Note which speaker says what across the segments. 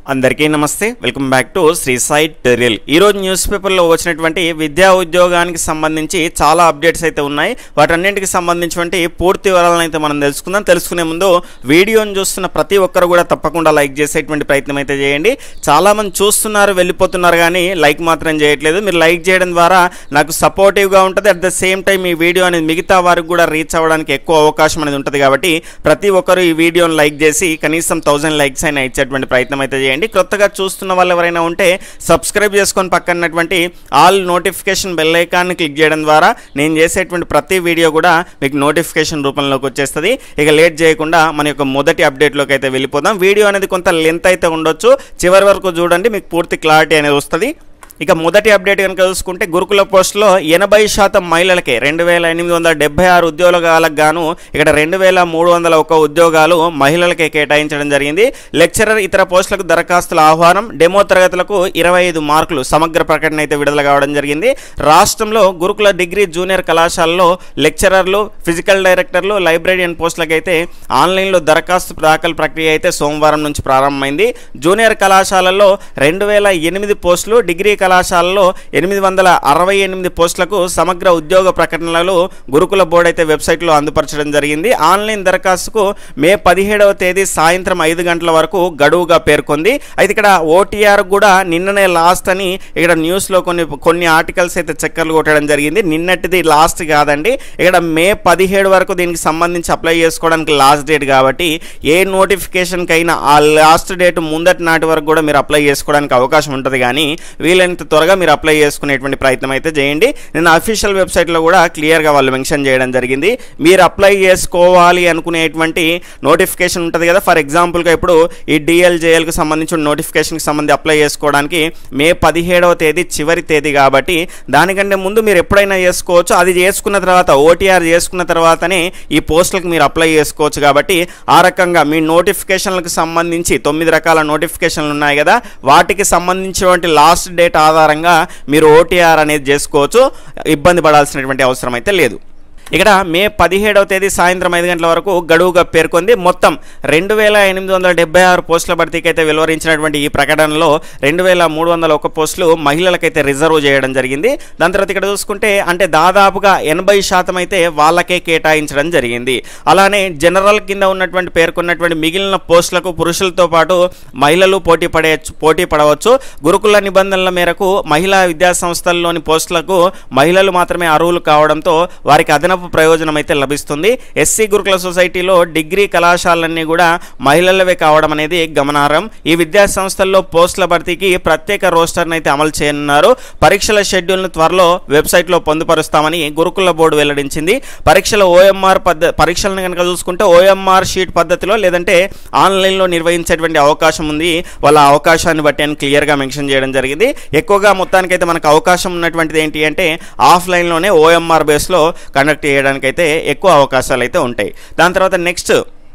Speaker 1: అందరికీ నమస్తే welcome back to Shri Sai టెరియల్ ఈరోజు న్యూస్ పేపర్లో వచ్చినటువంటి విద్యా ఉద్యోగానికి సంబంధించి చాలా అప్డేట్స్ అయితే ఉన్నాయి వాటన్నింటికి సంబంధించినటువంటి పూర్తి వివరాలను అయితే మనం తెలుసుకుందాం తెలుసుకునే ముందు వీడియోని చూస్తున్న ప్రతి ఒక్కరు కూడా తప్పకుండా లైక్ చేసేటువంటి ప్రయత్నం అయితే చేయండి చాలామంది చూస్తున్నారు వెళ్ళిపోతున్నారు కానీ లైక్ మాత్రం చేయట్లేదు మీరు లైక్ చేయడం ద్వారా నాకు సపోర్టివ్గా ఉంటుంది అట్ ద సేమ్ టైం ఈ వీడియో అనేది మిగతా వారికి కూడా రీచ్ అవ్వడానికి ఎక్కువ అవకాశం అనేది ఉంటుంది కాబట్టి ప్రతి ఒక్కరు ఈ వీడియోని లైక్ చేసి కనీసం థౌజండ్ లైక్స్ అయినా ఇచ్చేటువంటి ప్రయత్నం అయితే చేయండి కొత్తగా చూస్తున్న వాళ్ళు ఎవరైనా ఉంటే సబ్స్క్రైబ్ చేసుకొని పక్కనటువంటి ఆల్ నోటిఫికేషన్ బెల్ ఐకాన్ని క్లిక్ చేయడం ద్వారా నేను చేసేటువంటి ప్రతి వీడియో కూడా మీకు నోటిఫికేషన్ రూపంలోకి వచ్చేస్తుంది ఇక లేట్ చేయకుండా మన యొక్క మొదటి అప్డేట్లోకి అయితే వెళ్ళిపోదాం వీడియో అనేది కొంత లెంత్ అయితే ఉండొచ్చు చివరి వరకు చూడండి మీకు పూర్తి క్లారిటీ అనేది వస్తుంది ఇక మొదటి అప్డేట్ కనుక చూసుకుంటే గురుకుల పోస్టులో ఎనభై శాతం మహిళలకే రెండు వేల ఎనిమిది వందల డెబ్బై ఆరు ఉద్యోగాలకు గాను ఇక్కడ రెండు వేల మూడు వందల ఒక ఉద్యోగాలు మహిళలకే కేటాయించడం జరిగింది లెక్చరర్ ఇతర పోస్టులకు దరఖాస్తుల ఆహ్వానం డెమో తరగతులకు ఇరవై ఐదు మార్కులు సమగ్ర ప్రకటన అయితే విడుదల కావడం జరిగింది రాష్ట్రంలో గురుకుల డిగ్రీ జూనియర్ కళాశాలలో లెక్చరర్లు ఫిజికల్ డైరెక్టర్లు లైబ్రరీయన్ పోస్టులకు అయితే ఆన్లైన్లో దరఖాస్తు దాఖలు ప్రక్రియ అయితే సోమవారం నుంచి ప్రారంభమైంది జూనియర్ కళాశాలల్లో రెండు వేల ఎనిమిది పోస్టులు డిగ్రీ కళాశాలలో ఎనిమిది వందల అరవై ఎనిమిది పోస్టులకు సమగ్ర ఉద్యోగ ప్రకటనలు గురుకుల బోర్డు అయితే వెబ్సైట్లో అందుపరచడం జరిగింది ఆన్లైన్ దరఖాస్తుకు మే పదిహేడవ తేదీ సాయంత్రం ఐదు గంటల వరకు గడువుగా పేర్కొంది అయితే ఇక్కడ ఓటీఆర్ కూడా నిన్ననే లాస్ట్ అని ఇక్కడ న్యూస్లో కొన్ని కొన్ని ఆర్టికల్స్ అయితే చక్కర్లు కొట్టడం జరిగింది నిన్నటిది లాస్ట్ కాదండి ఇక్కడ మే పదిహేడు వరకు దీనికి సంబంధించి అప్లై చేసుకోవడానికి లాస్ట్ డేట్ కాబట్టి ఏ నోటిఫికేషన్కి అయినా ఆ లాస్ట్ డేట్ ముందటి నాటి వరకు కూడా మీరు అప్లై చేసుకోవడానికి అవకాశం ఉంటుంది కానీ వీలైనంత త్వరగా మీరు అప్లై చేసుకునేటువంటి ప్రయత్నం అయితే చేయండి నేను అఫీషియల్ వెబ్సైట్లో కూడా క్లియర్గా వాళ్ళు మెన్షన్ చేయడం జరిగింది మీరు అప్లై చేసుకోవాలి అనుకునేటువంటి నోటిఫికేషన్ ఉంటుంది కదా ఫర్ ఎగ్జాంపుల్గా ఇప్పుడు ఈ డిఎల్జేఎల్కి సంబంధించిన నోటిఫికేషన్కి సంబంధించి అప్లై చేసుకోవడానికి మే పదిహేడవ తేదీ చివరి తేదీ కాబట్టి దానికంటే ముందు మీరు ఎప్పుడైనా చేసుకోవచ్చు అది చేసుకున్న తర్వాత ఓటీఆర్ చేసుకున్న తర్వాతనే ఈ పోస్టులకు మీరు అప్లై చేసుకోవచ్చు కాబట్టి ఆ రకంగా మీ నోటిఫికేషన్లకు సంబంధించి తొమ్మిది రకాల నోటిఫికేషన్లు ఉన్నాయి కదా వాటికి సంబంధించినటువంటి లాస్ట్ డేట్ ఆధారంగా మీరు ఓటీఆర్ అనేది చేసుకోవచ్చు ఇబ్బంది పడాల్సినటువంటి అవసరం అయితే లేదు ఇక్కడ మే పదిహేడవ తేదీ సాయంత్రం ఐదు గంటల వరకు గడువుగా పేర్కొంది మొత్తం రెండు వేల ఎనిమిది వందల డెబ్బై ఆరు పోస్టుల భర్తీకి అయితే వెలువరించినటువంటి ఈ ప్రకటనలో రెండు వేల మూడు వందల ఒక పోస్టులు మహిళలకైతే రిజర్వ్ చేయడం జరిగింది దాని తర్వాత ఇక్కడ చూసుకుంటే అంటే దాదాపుగా ఎనభై శాతం అయితే వాళ్ళకే కేటాయించడం జరిగింది అలానే జనరల్ కింద ఉన్నటువంటి పేర్కొన్నటువంటి మిగిలిన పోస్టులకు పురుషులతో పాటు మహిళలు పోటీ పడే పోటీ పడవచ్చు గురుకుల నిబంధనల మేరకు మహిళా విద్యా సంస్థల్లోని పోస్టులకు మహిళలు మాత్రమే అర్హులు కావడంతో వారికి అదనపు ప్రయోజనం అయితే లభిస్తుంది ఎస్సీ గురుకుల సొసైటీలో డిగ్రీ కళాశాలన్నీ కూడా మహిళలవే కావడం అనేది గమనార్హం ఈ విద్యా సంస్థల్లో పోస్టుల భర్తీకి ప్రత్యేక రోస్టర్ని అయితే అమలు చేయనున్నారు పరీక్షల షెడ్యూల్ను త్వరలో వెబ్సైట్లో పొందుపరుస్తామని గురుకుల బోర్డు వెల్లడించింది పరీక్షల ఓఎంఆర్ పద్ధ పరీక్షలను కనుక చూసుకుంటే ఓఎంఆర్ షీట్ పద్ధతిలో లేదంటే ఆన్లైన్లో నిర్వహించేటువంటి అవకాశం ఉంది వాళ్ళ అవకాశాన్ని బట్టి అని క్లియర్గా మెన్షన్ చేయడం జరిగింది ఎక్కువగా మొత్తానికైతే మనకు అవకాశం ఉన్నటువంటిది ఏంటి అంటే ఆఫ్లైన్లోనే ఓఎంఆర్ బేస్లో కండక్ట్ చేయడానికైతే ఎక్కువ అవకాశాలు అయితే ఉంటాయి దాని తర్వాత నెక్స్ట్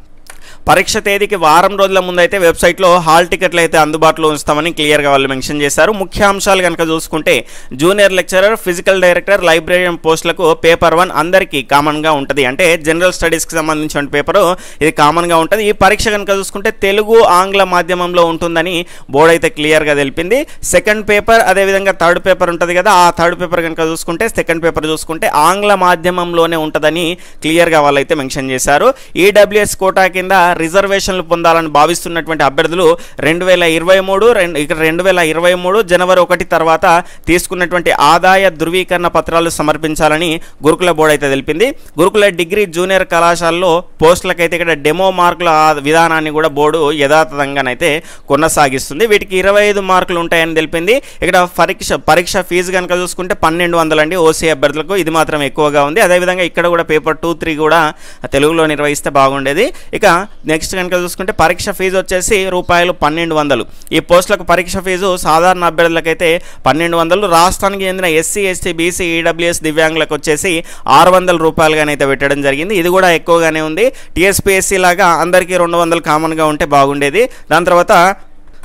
Speaker 1: పరీక్ష తేదీకి వారం రోజుల ముందు అయితే వెబ్సైట్లో హాల్ టికెట్లు అయితే అందుబాటులో ఉంచుతామని క్లియర్గా వాళ్ళు మెన్షన్ చేశారు ముఖ్యాంశాలు కనుక చూసుకుంటే junior lecturer physical director librarian పోస్టులకు పేపర్ వన్ అందరికీ కామన్గా ఉంటుంది అంటే జనరల్ స్టడీస్కి సంబంధించిన పేపరు ఇది కామన్గా ఉంటుంది ఈ పరీక్ష కనుక చూసుకుంటే తెలుగు ఆంగ్ల మాధ్యమంలో ఉంటుందని బోర్డు అయితే క్లియర్గా తెలిపింది సెకండ్ పేపర్ అదేవిధంగా థర్డ్ పేపర్ ఉంటుంది కదా ఆ థర్డ్ పేపర్ కనుక చూసుకుంటే సెకండ్ పేపర్ చూసుకుంటే ఆంగ్ల మాధ్యమంలోనే ఉంటుందని క్లియర్గా వాళ్ళైతే మెన్షన్ చేశారు ఈడబ్ల్యూఎస్ కోటా కింద రిజర్వేషన్లు పొందాలని భావిస్తున్నటువంటి అభ్యర్థులు రెండు వేల ఇరవై మూడు రెండు ఇక్కడ రెండు వేల ఇరవై మూడు జనవరి ఒకటి తర్వాత తీసుకున్నటువంటి ఆదాయ ధృవీకరణ పత్రాలు సమర్పించాలని గురుకుల బోర్డు అయితే తెలిపింది గురుకుల డిగ్రీ జూనియర్ కళాశాలలో పోస్టులకైతే ఇక్కడ డెమో మార్కుల విధానాన్ని కూడా బోర్డు యథాతథంగానైతే కొనసాగిస్తుంది వీటికి ఇరవై ఐదు మార్కులు ఉంటాయని తెలిపింది ఇక్కడ పరీక్ష పరీక్ష ఫీజు కనుక చూసుకుంటే పన్నెండు వందలు అండి ఓసీ అభ్యర్థులకు ఇది మాత్రం ఎక్కువగా ఉంది అదేవిధంగా ఇక్కడ కూడా పేపర్ టూ త్రీ కూడా తెలుగులో నిర్వహిస్తే బాగుండేది ఇక నెక్స్ట్ కనుక చూసుకుంటే పరీక్ష ఫీజు వచ్చేసి రూపాయలు పన్నెండు వందలు ఈ పోస్టులకు పరీక్ష ఫీజు సాధారణ అభ్యర్థులకైతే పన్నెండు వందలు రాష్ట్రానికి చెందిన ఎస్సీ ఎస్టీ బీసీ ఈడబ్ల్యూఎస్ దివ్యాంగులకు వచ్చేసి ఆరు వందల రూపాయలుగానైతే పెట్టడం జరిగింది ఇది కూడా ఎక్కువగానే ఉంది టీఎస్పీఎస్సీ లాగా అందరికీ రెండు వందలు కామన్గా ఉంటే బాగుండేది దాని తర్వాత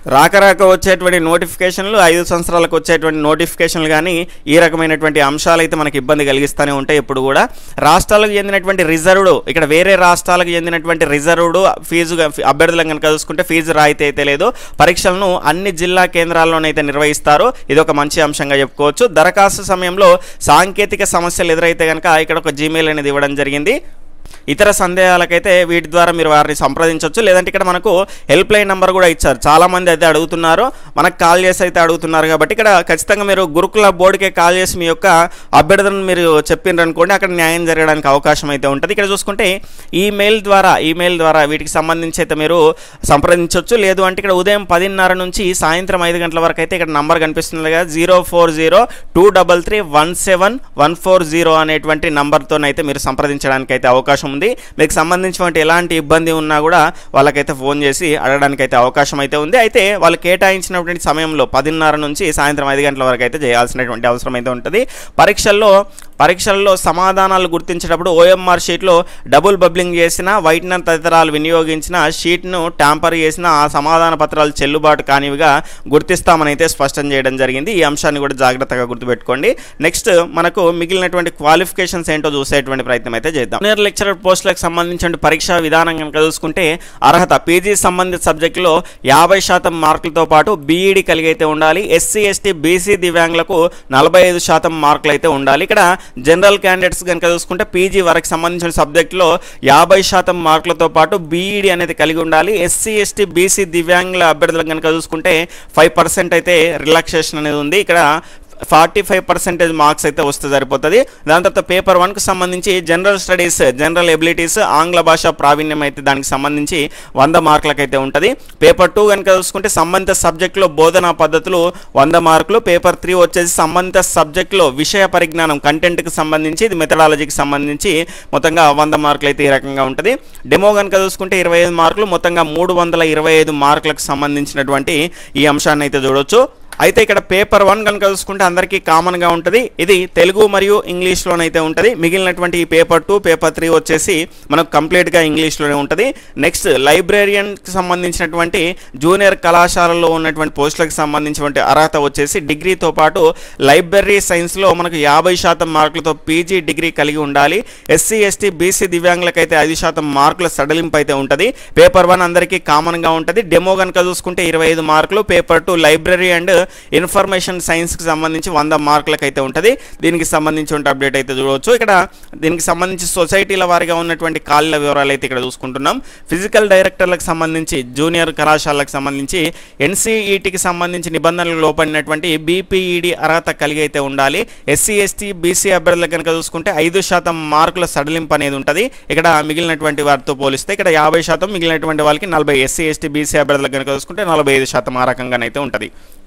Speaker 1: రాక రాక వచ్చేటువంటి నోటిఫికేషన్లు ఐదు సంవత్సరాలకు వచ్చేటువంటి నోటిఫికేషన్లు కానీ ఈ రకమైనటువంటి అంశాలు అయితే మనకి ఇబ్బంది కలిగిస్తూనే ఉంటాయి ఇప్పుడు కూడా రాష్ట్రాలకు చెందినటువంటి రిజర్వ్డ్ ఇక్కడ వేరే రాష్ట్రాలకు చెందినటువంటి రిజర్వ్డ్ ఫీజు అభ్యర్థులను కనుక చూసుకుంటే ఫీజు రాయితీ అయితే లేదు పరీక్షలను అన్ని జిల్లా కేంద్రాల్లోనైతే నిర్వహిస్తారు ఇది ఒక మంచి అంశంగా చెప్పుకోవచ్చు దరఖాస్తు సమయంలో సాంకేతిక సమస్యలు ఎదురైతే కనుక ఇక్కడ ఒక జీమెయిల్ అనేది ఇవ్వడం జరిగింది ఇతర సందేహాలకైతే వీటి ద్వారా మీరు వారిని సంప్రదించవచ్చు లేదంటే ఇక్కడ మనకు హెల్ప్ లైన్ నెంబర్ కూడా ఇచ్చారు చాలా మంది అయితే అడుగుతున్నారు మనకు కాల్ చేసి అయితే అడుగుతున్నారు కాబట్టి ఇక్కడ ఖచ్చితంగా మీరు గురుకుల బోర్డుకే కాల్ చేసి మీ యొక్క అభ్యర్థులను మీరు చెప్పిండ్రు అనుకోండి అక్కడ న్యాయం జరగడానికి అవకాశం అయితే ఉంటుంది ఇక్కడ చూసుకుంటే ఈమెయిల్ ద్వారా ఈమెయిల్ ద్వారా వీటికి సంబంధించి అయితే మీరు సంప్రదించవచ్చు లేదు అంటే ఇక్కడ ఉదయం పదిన్నర నుంచి సాయంత్రం ఐదు గంటల వరకు అయితే ఇక్కడ నంబర్ కనిపిస్తుంది కదా zero four zero two double three one seven one four zero అనేటువంటి నంబర్తోనైతే మీరు సంప్రదించడానికి అయితే అవకాశం ఉంది మీకు సంబంధించినటువంటి ఎలాంటి ఇబ్బంది ఉన్నా కూడా వాళ్ళకైతే ఫోన్ చేసి అడగడానికి అయితే అవకాశం అయితే ఉంది అయితే వాళ్ళు కేటాయించినటువంటి సమయంలో పదిన్నర నుంచి సాయంత్రం ఐదు గంటల వరకు అయితే చేయాల్సినటువంటి అవసరం అయితే ఉంటుంది పరీక్షల్లో పరీక్షల్లో సమాధానాలు గుర్తించేటప్పుడు ఓఎంఆర్ షీట్లో డబుల్ బబ్లింగ్ చేసిన వైట్నర్ తదితరాలు వినియోగించిన షీట్ను ట్యాంపర్ చేసిన ఆ సమాధాన పత్రాలు చెల్లుబాటు కానివిగా గుర్తిస్తామని అయితే స్పష్టం చేయడం జరిగింది ఈ అంశాన్ని కూడా జాగ్రత్తగా గుర్తుపెట్టుకోండి నెక్స్ట్ మనకు మిగిలినటువంటి క్వాలిఫికేషన్స్ ఏంటో చూసేటువంటి ప్రయత్నం అయితే చేద్దాం జూనియర్ లెక్చరర్ పోస్టులకు సంబంధించిన పరీక్షా విధానం కనుక చూసుకుంటే అర్హత పీజీ సంబంధిత సబ్జెక్టులో యాభై శాతం మార్కులతో పాటు బీఈడి కలిగి అయితే ఉండాలి ఎస్సీ ఎస్టీ బీసీ దివ్యాంగులకు నలభై ఐదు శాతం మార్కులు అయితే ఉండాలి ఇక్కడ జనరల్ క్యాండిడేట్స్ కనుక చూసుకుంటే పీజీ వరకు సంబంధించిన సబ్జెక్టులో యాభై శాతం మార్కులతో పాటు బీఈడి అనేది కలిగి ఉండాలి ఎస్సీ ఎస్టీ బీసీ దివ్యాంగుల అభ్యర్థులకు కనుక చూసుకుంటే ఫైవ్ పర్సెంట్ అయితే రిలాక్సేషన్ అనేది ఉంది ఇక్కడ ఫార్టీ ఫైవ్ పర్సెంటేజ్ మార్క్స్ అయితే వస్తే సరిపోతుంది దాని తర్వాత పేపర్ వన్కి సంబంధించి జనరల్ స్టడీస్ జనరల్ ఎబిలిటీస్ ఆంగ్ల భాష ప్రావీణ్యం అయితే దానికి సంబంధించి వంద మార్కులకు అయితే ఉంటుంది పేపర్ టూ కనుక చూసుకుంటే సంబంధిత సబ్జెక్టులో బోధనా పద్ధతులు వంద మార్కులు పేపర్ త్రీ వచ్చేసి సంబంధిత సబ్జెక్టులో విషయ పరిజ్ఞానం కంటెంట్కి సంబంధించి ఇది మెథడాలజీకి సంబంధించి మొత్తంగా వంద మార్కులు అయితే ఈ రకంగా ఉంటుంది డెమో కనుక చూసుకుంటే ఇరవై ఐదు మార్కులు మొత్తంగా మూడు వందల ఇరవై ఐదు మార్కులకు సంబంధించినటువంటి ఈ అంశాన్ని అయితే చూడొచ్చు అయితే ఇక్కడ పేపర్ వన్ కనుక చూసుకుంటే అందరికీ కామన్గా ఉంటుంది ఇది తెలుగు మరియు ఇంగ్లీష్లోనైతే ఉంటుంది మిగిలినటువంటి ఈ పేపర్ టూ పేపర్ త్రీ వచ్చేసి మనకు కంప్లీట్గా ఇంగ్లీష్లోనే ఉంటుంది నెక్స్ట్ లైబ్రేరియన్కి సంబంధించినటువంటి జూనియర్ కళాశాలలో ఉన్నటువంటి పోస్టులకు సంబంధించినటువంటి అర్హత వచ్చేసి డిగ్రీతో పాటు లైబ్రరీ సైన్స్లో మనకు యాభై శాతం మార్కులతో పీజీ డిగ్రీ కలిగి ఉండాలి ఎస్సీ ఎస్టీ బీసీ దివ్యాంగులకైతే ఐదు శాతం మార్కుల సడలింపు అయితే ఉంటుంది పేపర్ వన్ అందరికీ కామన్గా ఉంటుంది డెమో కనుక చూసుకుంటే ఇరవై ఐదు మార్కులు paper two library and information సైన్స్కి సంబంధించి వంద మార్కులకు అయితే ఉంటుంది దీనికి సంబంధించి అప్డేట్ అయితే చూడవచ్చు ఇక్కడ దీనికి సంబంధించి సొసైటీల వారిగా ఉన్నటువంటి ఖాళీల వివరాలు అయితే ఇక్కడ చూసుకుంటున్నాం ఫిజికల్ డైరెక్టర్లకు సంబంధించి జూనియర్ కళాశాలకు సంబంధించి ఎన్సీఈటీకి సంబంధించి నిబంధనలు లోపడినటువంటి బీపీఈడి అర్హత కలిగి అయితే ఉండాలి ఎస్సీ ఎస్టీ బీసీ అభ్యర్థులకు కనుక చూసుకుంటే ఐదు శాతం మార్కుల సడలింపు అనేది ఉంటుంది ఇక్కడ మిగిలినటువంటి వారితో పోలిస్తే ఇక్కడ యాభై శాతం మిగిలినటువంటి వాళ్ళకి నలభై ఎస్సీ ఎస్టీ బీసీ అభ్యర్థులకు కనుక చూసుకుంటే నలభై ఐదు శాతం ఆ రకంగానైతే ఉంటుంది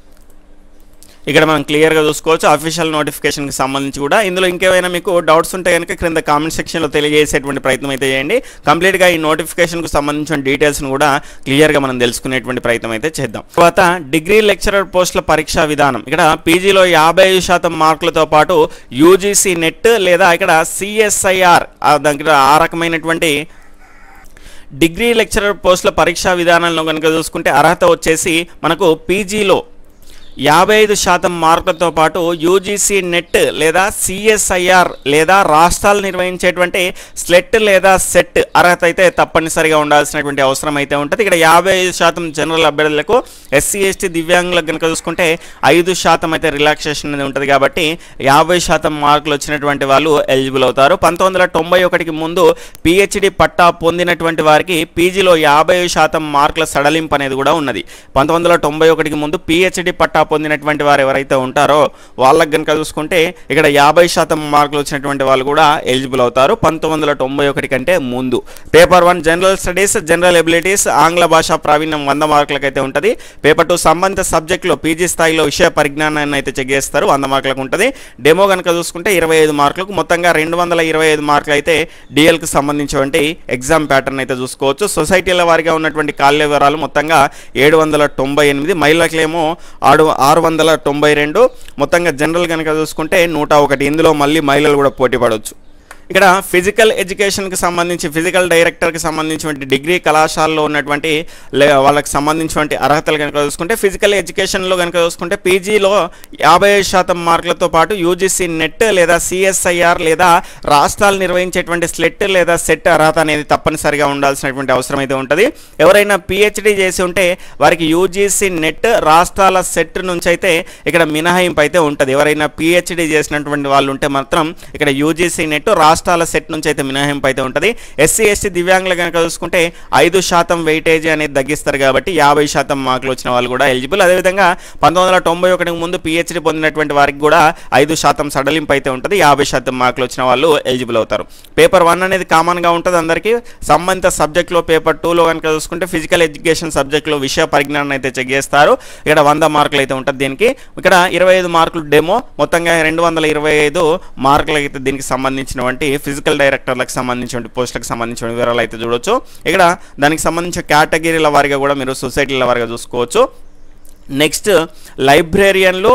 Speaker 1: ఇక్కడ మనం క్లియర్గా చూసుకోవచ్చు అఫీషియల్ నోటిఫికేషన్కి సంబంధించి కూడా ఇందులో ఇంకేమైనా మీకు డౌట్స్ ఉంటే కనుక క్రింద కామెంట్ సెక్షన్లో తెలియజేసేటువంటి ప్రయత్నం అయితే చేయండి కంప్లీట్గా ఈ నోటిఫికేషన్కు సంబంధించిన డీటెయిల్స్ను కూడా క్లియర్గా మనం తెలుసుకునేటువంటి ప్రయత్నం అయితే చేద్దాం తర్వాత డిగ్రీ లెక్చరర్ పోస్టుల పరీక్షా విధానం ఇక్కడ పీజీలో యాభై ఐదు శాతం మార్కులతో పాటు యూజీసీ నెట్ లేదా ఇక్కడ సిఎస్ఐఆర్ దగ్గర ఆ రకమైనటువంటి డిగ్రీ లెక్చరర్ పోస్టుల పరీక్షా విధానంలో కనుక చూసుకుంటే అర్హత వచ్చేసి మనకు పీజీలో యాభై ఐదు శాతం మార్కులతో పాటు యూజీసీ నెట్ లేదా సిఎస్ఐఆర్ లేదా రాష్ట్రాలు నిర్వహించేటువంటి స్లెట్ లేదా సెట్ అర్హత అయితే తప్పనిసరిగా ఉండాల్సినటువంటి అవసరం అయితే ఉంటుంది ఇక్కడ యాభై ఐదు శాతం జనరల్ అభ్యర్థులకు ఎస్సీ ఎస్టీ దివ్యాంగులకు కనుక చూసుకుంటే ఐదు శాతం అయితే రిలాక్సేషన్ అనేది ఉంటుంది కాబట్టి యాభై శాతం మార్కులు వచ్చినటువంటి వాళ్ళు ఎలిజిబుల్ అవుతారు పంతొమ్మిది వందల తొంభై ఒకటికి ముందు పిహెచ్డి పట్టా పొందినటువంటి వారికి పీజీలో యాభై శాతం మార్కుల సడలింపు అనేది కూడా ఉన్నది పంతొమ్మిది వందల తొంభై ఒకటికి ముందు పిహెచ్డి పట్టా పొందినటువంటి వారు ఎవరైతే ఉంటారో వాళ్ళకి కనుక చూసుకుంటే ఇక్కడ యాభై శాతం మార్కులు వచ్చినటువంటి వాళ్ళు కూడా ఎలిజిబుల్ అవుతారు పంతొమ్మిది వందల తొంభై ఒకటి కంటే ముందు paper one general studies general abilities ఆంగ్ల భాషా ప్రావీణ్యం వంద మార్కులకు అయితే ఉంటుంది పేపర్ టూ సంబంధిత సబ్జెక్టులో పీజీ స్థాయిలో విషయ పరిజ్ఞానాన్ని అయితే చెక్ చేస్తారు వంద మార్కులకు ఉంటుంది డెమో కనుక చూసుకుంటే ఇరవై ఐదు మార్కులకు మొత్తంగా రెండు వందల ఇరవై ఐదు మార్కులు అయితే డిఎల్కి సంబంధించినటువంటి ఎగ్జామ్ ప్యాటర్న్ అయితే చూసుకోవచ్చు సొసైటీల వారిగా ఉన్నటువంటి ఖాళీ వివరాలు మొత్తంగా ఏడు వందల తొంభై ఎనిమిది మహిళలకేమో ఆడు ఆరు వందల తొంభై రెండు మొత్తంగా జనరల్ కనుక చూసుకుంటే నూట ఒకటి ఇందులో మళ్ళీ మహిళలు కూడా పోటీ పడవచ్చు ఇక్కడ ఫిజికల్ ఎడ్యుకేషన్కి సంబంధించి ఫిజికల్ డైరెక్టర్కి సంబంధించినటువంటి డిగ్రీ కళాశాలలో ఉన్నటువంటి లే- వాళ్ళకి సంబంధించినటువంటి అర్హతలు కనుక చూసుకుంటే ఫిజికల్ ఎడ్యుకేషన్లో కనుక చూసుకుంటే పీజీలో యాభై ఐదు శాతం మార్కులతో పాటు యూజీసీ నెట్ లేదా సిఎస్ఐఆర్ లేదా రాష్ట్రాలు నిర్వహించేటువంటి స్లెట్ లేదా సెట్ అర్హత అనేది తప్పనిసరిగా ఉండాల్సినటువంటి అవసరం అయితే ఉంటుంది ఎవరైనా పిహెచ్డి చేసి ఉంటే వారికి యూజీసీ నెట్ రాష్ట్రాల సెట్ నుంచి అయితే ఇక్కడ మినహాయింపు అయితే ఉంటుంది ఎవరైనా పిహెచ్డి చేసినటువంటి వాళ్ళు ఉంటే మాత్రం ఇక్కడ యూజీసీ నెట్ రాష్ట్రాల సెట్ నుంచి అయితే మినహాయింపు అయితే ఉంటుంది ఎస్సీ ఎస్టీ దివ్యాంగులు కనుక చూసుకుంటే ఐదు శాతం వెయిటేజ్ అనేది తగ్గిస్తారు కాబట్టి యాభై శాతం మార్కులు వచ్చిన వాళ్ళు కూడా ఎలిజిబుల్ అదేవిధంగా పంతొమ్మిది వందల తొంభై ఒకటికి ముందు పిహెచ్డి పొందినటువంటి వారికి కూడా ఐదు శాతం సడలింపు అయితే ఉంటుంది యాభై శాతం మార్కులు వచ్చిన వాళ్ళు ఎలిజిబుల్ అవుతారు పేపర్ వన్ అనేది కామన్గా ఉంటుంది అందరికీ సంబంధిత సబ్జెక్ట్లో పేపర్ టూలో కనుక చూసుకుంటే ఫిజికల్ ఎడ్యుకేషన్ సబ్జెక్ట్లో విషయ పరిజ్ఞానం అయితే చెక్ చేస్తారు ఇక్కడ వంద మార్కులు అయితే ఉంటుంది దీనికి ఇక్కడ ఇరవై ఐదు మార్కులు డెమో మొత్తంగా రెండు వందల ఇరవై ఐదు మార్కులు అయితే దీనికి సంబంధించినటువంటి ఫిజికల్ డైరెక్టర్లకు సంబంధించిన పోస్టులకు సంబంధించిన వివరాలు అయితే చూడొచ్చు ఇక్కడ దానికి సంబంధించిన కేటగిరీల వారిగా కూడా మీరు సొసైటీల వారిగా చూసుకోవచ్చు నెక్స్ట్ లైబ్రేరియన్లు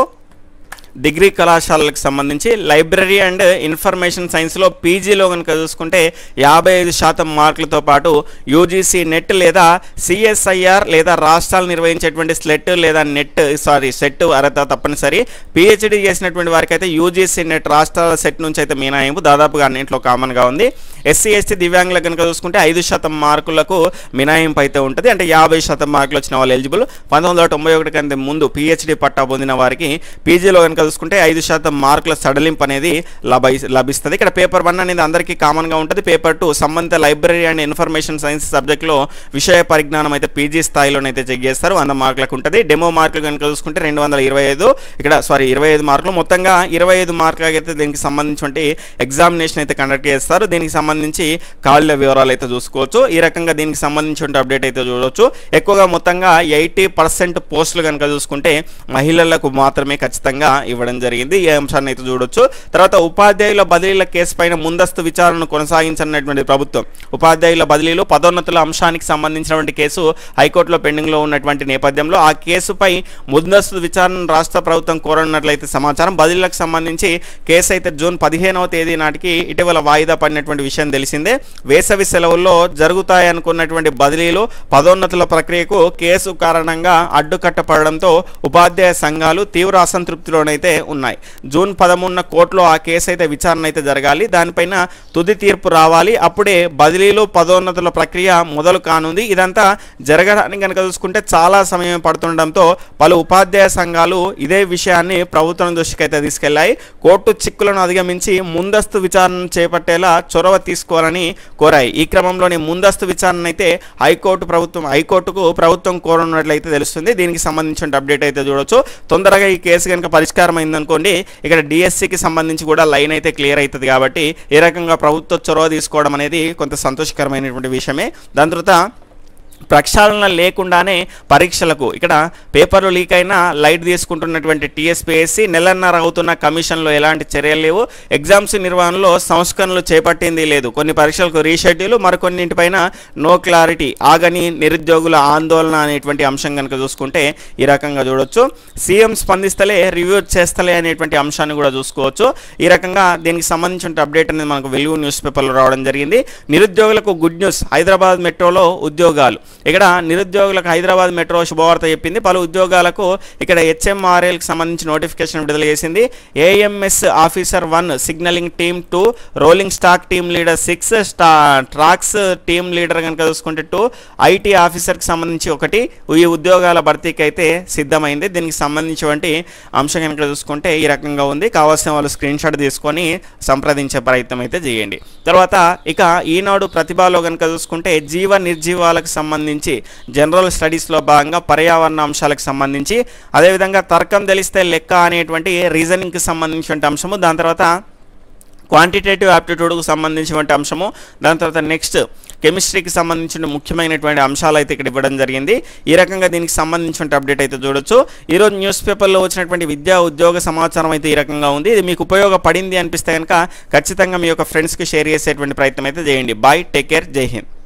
Speaker 1: డిగ్రీ కళాశాలలకు సంబంధించి లైబ్రరీ అండ్ ఇన్ఫర్మేషన్ సైన్స్లో పీజీలో కనుక చూసుకుంటే యాభై ఐదు శాతం మార్కులతో పాటు యూజీసీ నెట్ లేదా సిఎస్ఐఆర్ లేదా రాష్ట్రాలు నిర్వహించేటువంటి స్లెట్ లేదా నెట్ సారీ సెట్ అర్హత తప్పనిసరి పిహెచ్డి చేసినటువంటి వారికి అయితే యూజీసీ నెట్ రాష్ట్రాల సెట్ నుంచి అయితే మినహాయింపు దాదాపుగా అన్నింటిలో కామన్గా ఉంది ఎస్సీ ఎస్టీ దివ్యాంగులకు కనుక చూసుకుంటే ఐదు శాతం మార్కులకు మినహాయింపు అయితే ఉంటుంది అంటే యాభై శాతం మార్కులు వచ్చిన వాళ్ళు ఎలిజిబుల్ పంతొమ్మిది వందల తొంభై ఒకటి కంటే ముందు పిహెచ్డి పట్టా పొందిన వారికి పీజీలో కనుక చూసుకుంటే ఐదు శాతం మార్కుల సడలింపు అనేది లభి లభిస్తుంది ఇక్కడ పేపర్ వన్ అనేది అందరికీ కామన్గా ఉంటుంది పేపర్ టూ సంబంధిత లైబ్రరీ అండ్ ఇన్ఫర్మేషన్ సైన్స్ సబ్జెక్ట్లో విషయ పరిజ్ఞానం అయితే పీజీ స్థాయిలోనైతే చెక్ చేస్తారు వంద మార్కులకు ఉంటుంది డెమో మార్కులు కనుక చూసుకుంటే రెండు వందల ఇరవై ఐదు ఇక్కడ సారీ ఇరవై ఐదు మార్కులు మొత్తంగా ఇరవై ఐదు మార్కులకి అయితే దీనికి సంబంధించి ఎగ్జామినేషన్ అయితే కండక్ట్ చేస్తారు దీనికి సంబంధించి ఖాళీల వివరాలు అయితే చూసుకోవచ్చు ఈ రకంగా దీనికి సంబంధించిన అప్డేట్ అయితే చూడవచ్చు ఎక్కువగా మొత్తంగా ఎయిటీ పర్సెంట్ పోస్టులు కనుక చూసుకుంటే మహిళలకు మాత్రమే ఖచ్చితంగా ఇవ్వడం జరిగింది ఈ అంశాన్ని అయితే చూడొచ్చు తర్వాత ఉపాధ్యాయుల బదిలీల కేసు పైన ముందస్తు విచారణను కొనసాగించనున్నటువంటి ప్రభుత్వం ఉపాధ్యాయుల బదిలీలు పదోన్నతుల అంశానికి సంబంధించినటువంటి కేసు హైకోర్టులో పెండింగ్లో ఉన్నటువంటి నేపథ్యంలో ఆ కేసుపై ముందస్తు విచారణను రాష్ట్ర ప్రభుత్వం కోరనున్నట్లయితే సమాచారం బదిలీలకు సంబంధించి కేసు అయితే జూన్ పదిహేనవ తేదీ నాటికి ఇటీవల వాయిదా పడినటువంటి విషయం తెలిసిందే వేసవి సెలవుల్లో జరుగుతాయనుకున్నటువంటి బదిలీలు పదోన్నతుల ప్రక్రియకు కేసు కారణంగా అడ్డుకట్టపడడంతో ఉపాధ్యాయ సంఘాలు తీవ్ర అసంతృప్తిలోనైతే ఉన్నాయి జూన్ పదమూడున కోర్టులో ఆ కేసు అయితే విచారణ అయితే జరగాలి దానిపైన తుది తీర్పు రావాలి అప్పుడే బదిలీలు పదోన్నతుల ప్రక్రియ మొదలు కానుంది ఇదంతా జరగడానికి కనుక చూసుకుంటే చాలా సమయం పడుతుండడంతో పలు ఉపాధ్యాయ సంఘాలు ఇదే విషయాన్ని ప్రభుత్వం దృష్టికి అయితే తీసుకెళ్లాయి కోర్టు చిక్కులను అధిగమించి ముందస్తు విచారణ చేపట్టేలా చొరవ తీసుకోవాలని కోరాయి ఈ క్రమంలోనే ముందస్తు విచారణ అయితే హైకోర్టు ప్రభుత్వం హైకోర్టుకు ప్రభుత్వం కోరనున్నట్లయితే తెలుస్తుంది దీనికి సంబంధించిన అప్డేట్ అయితే చూడొచ్చు తొందరగా ఈ కేసు కనుక పరిష్కారం అయిందనుకోండి ఇక్కడ డిఎస్సికి సంబంధించి కూడా లైన్ అయితే క్లియర్ అవుతుంది కాబట్టి ఏ రకంగా ప్రభుత్వ చొరవ తీసుకోవడం అనేది కొంత సంతోషకరమైనటువంటి విషయమే దాని తర్వాత ప్రక్షాళన లేకుండానే పరీక్షలకు ఇక్కడ పేపర్లు లీక్ అయినా లైట్ తీసుకుంటున్నటువంటి టీఎస్పీఎస్సీ నెలన్నర అవుతున్న కమిషన్లో ఎలాంటి చర్యలు లేవు ఎగ్జామ్స్ నిర్వహణలో సంస్కరణలు చేపట్టింది లేదు కొన్ని పరీక్షలకు రీషెడ్యూల్ మరికొన్నింటిపైన నో క్లారిటీ ఆగని నిరుద్యోగుల ఆందోళన అనేటువంటి అంశం కనుక చూసుకుంటే ఈ రకంగా చూడొచ్చు సీఎం స్పందిస్తలే రివ్యూ చేస్తలే అనేటువంటి అంశాన్ని కూడా చూసుకోవచ్చు ఈ రకంగా దీనికి సంబంధించిన అప్డేట్ అనేది మనకు వెలుగు న్యూస్ పేపర్లో రావడం జరిగింది నిరుద్యోగులకు గుడ్ న్యూస్ హైదరాబాద్ మెట్రోలో ఉద్యోగాలు ఇక్కడ నిరుద్యోగులకు హైదరాబాద్ మెట్రో శుభవార్త చెప్పింది పలు ఉద్యోగాలకు ఇక్కడ హెచ్ఎంఆర్ఎల్కి సంబంధించి నోటిఫికేషన్ విడుదల చేసింది AMS officer one signalling team two rolling stock team leader six స్టా ట్రాక్స్ టీమ్ లీడర్ కనుక చూసుకుంటే టూ ఐటీ ఆఫీసర్కి సంబంధించి ఒకటి ఈ ఉద్యోగాల భర్తీకి అయితే సిద్ధమైంది దీనికి సంబంధించినటువంటి అంశం కనుక చూసుకుంటే ఈ రకంగా ఉంది కావాల్సిన వాళ్ళు స్క్రీన్ షాట్ తీసుకొని సంప్రదించే ప్రయత్నం అయితే చేయండి తర్వాత ఇక ఈనాడు ప్రతిభలో కనుక చూసుకుంటే జీవ నిర్జీవాలకు సంబంధించి జనరల్ స్టడీస్లో భాగంగా పర్యావరణ అంశాలకు సంబంధించి అదేవిధంగా తర్కం తెలిస్తే లెక్క అనేటువంటి రీజనింగ్కి సంబంధించిన అంశము దాని తర్వాత క్వాంటిటేటివ్ యాప్టిట్యూడ్కు సంబంధించినటువంటి అంశము దాని తర్వాత నెక్స్ట్ కెమిస్ట్రీకి సంబంధించిన ముఖ్యమైనటువంటి అంశాలు అయితే ఇక్కడ ఇవ్వడం జరిగింది ఈ రకంగా దీనికి సంబంధించిన అప్డేట్ అయితే చూడొచ్చు ఈరోజు న్యూస్ పేపర్లో వచ్చినటువంటి విద్యా ఉద్యోగ సమాచారం అయితే ఈ రకంగా ఉంది ఇది మీకు ఉపయోగపడింది అనిపిస్తే కనుక ఖచ్చితంగా మీ యొక్క ఫ్రెండ్స్కి షేర్ చేసేటువంటి ప్రయత్నం అయితే చేయండి బాయ్ టేక్ కేర్ జై హింద్